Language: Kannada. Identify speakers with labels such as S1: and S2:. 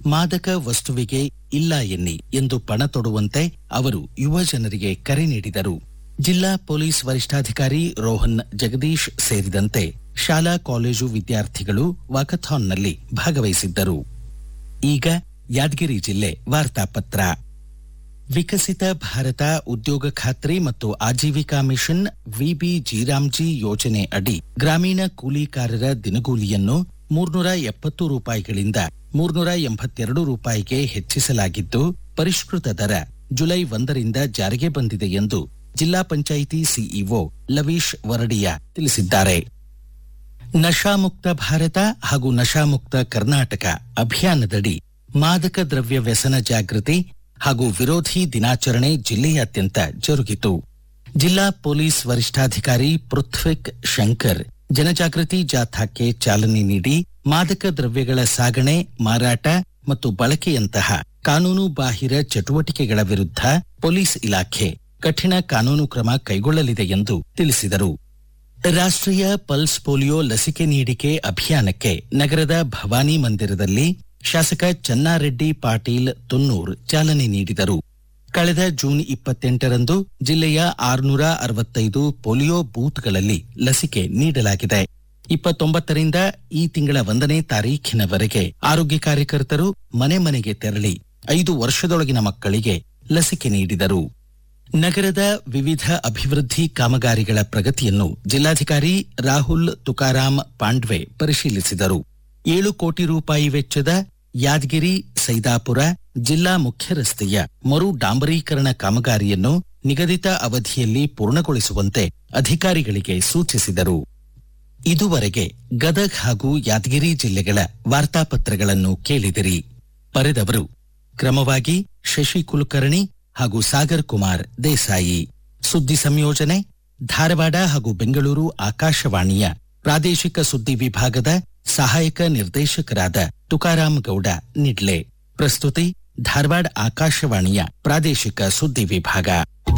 S1: ಮಾದಕ ವಸ್ತುವಿಗೆ ಇಲ್ಲ ಎನ್ನಿ ಎಂದು ಪಣ ತೊಡುವಂತೆ ಅವರು ಯುವ ಜನರಿಗೆ ಕರೆ ನೀಡಿದರು ಜಿಲ್ಲಾ ಪೊಲೀಸ್ ವರಿಷ್ಠಾಧಿಕಾರಿ ರೋಹನ್ ಜಗದೀಶ್ ಸೇರಿದಂತೆ ಶಾಲಾ ಕಾಲೇಜು ವಿದ್ಯಾರ್ಥಿಗಳು ವಾಕಥಾನ್ನಲ್ಲಿ ಭಾಗವಹಿಸಿದ್ದರು ಈಗ ಯಾದಗಿರಿ ಜಿಲ್ಲೆ ವಾರ್ತಾಪತ್ರ ವಿಕಸಿತ ಭಾರತ ಉದ್ಯೋಗ ಖಾತ್ರಿ ಮತ್ತು ಆಜೀವಿಕಾ ಮಿಷನ್ ವಿಬಿ ಜೀರಾಮ್ಜಿ ಯೋಜನೆ ಅಡಿ ಗ್ರಾಮೀಣ ಕೂಲಿಕಾರರ ದಿನಗೂಲಿಯನ್ನು ಮೂರ್ನೂರ ಎಪ್ಪತ್ತು ರೂಪಾಯಿಗಳಿಂದ ಮೂರ್ನೂರ ಎಂಬತ್ತೆರಡು ರೂಪಾಯಿಗೆ ಹೆಚ್ಚಿಸಲಾಗಿದ್ದು ಪರಿಷ್ಕೃತ ದರ ಜುಲೈ ಒಂದರಿಂದ ಜಾರಿಗೆ ಬಂದಿದೆ ಎಂದು ಜಿಲ್ಲಾ ಪಂಚಾಯಿತಿ ಸಿಇಒ ಲವೀಶ್ ವರಡಿಯಾ ತಿಳಿಸಿದ್ದಾರೆ ನಶಾಮುಕ್ತ ಭಾರತ ಹಾಗೂ ನಶಾಮುಕ್ತ ಕರ್ನಾಟಕ ಅಭಿಯಾನದಡಿ ಮಾದಕ ದ್ರವ್ಯ ವ್ಯಸನ ಜಾಗೃತಿ ಹಾಗೂ ವಿರೋಧಿ ದಿನಾಚರಣೆ ಜಿಲ್ಲೆಯಾದ್ಯಂತ ಜರುಗಿತು ಜಿಲ್ಲಾ ಪೊಲೀಸ್ ವರಿಷ್ಠಾಧಿಕಾರಿ ಪೃಥ್ವಿಕ್ ಶಂಕರ್ ಜನಜಾಗೃತಿ ಜಾಥಾಕ್ಕೆ ಚಾಲನೆ ನೀಡಿ ಮಾದಕ ದ್ರವ್ಯಗಳ ಸಾಗಣೆ ಮಾರಾಟ ಮತ್ತು ಬಳಕೆಯಂತಹ ಕಾನೂನು ಬಾಹಿರ ಚಟುವಟಿಕೆಗಳ ವಿರುದ್ಧ ಪೊಲೀಸ್ ಇಲಾಖೆ ಕಠಿಣ ಕಾನೂನು ಕ್ರಮ ಕೈಗೊಳ್ಳಲಿದೆ ಎಂದು ತಿಳಿಸಿದರು ರಾಷ್ಟ್ರೀಯ ಪಲ್ಸ್ ಪೋಲಿಯೋ ಲಸಿಕೆ ನೀಡಿಕೆ ಅಭಿಯಾನಕ್ಕೆ ನಗರದ ಭವಾನಿ ಮಂದಿರದಲ್ಲಿ ಶಾಸಕ ಚನ್ನಾರೆಡ್ಡಿ ಪಾಟೀಲ್ ತುನ್ನೂರ್ ಚಾಲನೆ ನೀಡಿದರು ಕಳೆದ ಜೂನ್ ಇಪ್ಪತ್ತೆಂಟರಂದು ಜಿಲ್ಲೆಯ ಆರುನೂರ ಅರವತ್ತೈದು ಪೋಲಿಯೋ ಬೂತ್ಗಳಲ್ಲಿ ಲಸಿಕೆ ನೀಡಲಾಗಿದೆ ಇಪ್ಪತ್ತೊಂಬತ್ತರಿಂದ ಈ ತಿಂಗಳ ಒಂದನೇ ತಾರೀಖಿನವರೆಗೆ ಆರೋಗ್ಯ ಕಾರ್ಯಕರ್ತರು ಮನೆ ಮನೆಗೆ ತೆರಳಿ ಐದು ವರ್ಷದೊಳಗಿನ ಮಕ್ಕಳಿಗೆ ಲಸಿಕೆ ನೀಡಿದರು ನಗರದ ವಿವಿಧ ಅಭಿವೃದ್ಧಿ ಕಾಮಗಾರಿಗಳ ಪ್ರಗತಿಯನ್ನು ಜಿಲ್ಲಾಧಿಕಾರಿ ರಾಹುಲ್ ತುಕಾರಾಂ ಪಾಂಡ್ವೆ ಪರಿಶೀಲಿಸಿದರು ಏಳು ಕೋಟಿ ರೂಪಾಯಿ ವೆಚ್ಚದ ಯಾದಗಿರಿ ಸೈದಾಪುರ ಜಿಲ್ಲಾ ಮುಖ್ಯ ರಸ್ತೆಯ ಮರು ಡಾಂಬರೀಕರಣ ಕಾಮಗಾರಿಯನ್ನು ನಿಗದಿತ ಅವಧಿಯಲ್ಲಿ ಪೂರ್ಣಗೊಳಿಸುವಂತೆ ಅಧಿಕಾರಿಗಳಿಗೆ ಸೂಚಿಸಿದರು ಇದುವರೆಗೆ ಗದಗ್ ಹಾಗೂ ಯಾದಗಿರಿ ಜಿಲ್ಲೆಗಳ ವಾರ್ತಾಪತ್ರಗಳನ್ನು ಕೇಳಿದಿರಿ ಬರೆದವರು ಕ್ರಮವಾಗಿ ಶಶಿ ಕುಲಕರ್ಣಿ ಹಾಗೂ ಸಾಗರ್ ಕುಮಾರ್ ದೇಸಾಯಿ ಸುದ್ದಿ ಸಂಯೋಜನೆ ಧಾರವಾಡ ಹಾಗೂ ಬೆಂಗಳೂರು ಆಕಾಶವಾಣಿಯ ಪ್ರಾದೇಶಿಕ ಸುದ್ದಿ ವಿಭಾಗದ ಸಹಾಯಕ ನಿರ್ದೇಶಕರಾದ ತುಕಾರಾಂ ಗೌಡ ನಿಡ್ಲೆ ಪ್ರಸ್ತುತಿ ಧಾರವಾಡ ಆಕಾಶವಾಣಿಯ ಪ್ರಾದೇಶಿಕ ಸುದ್ದಿ ವಿಭಾಗ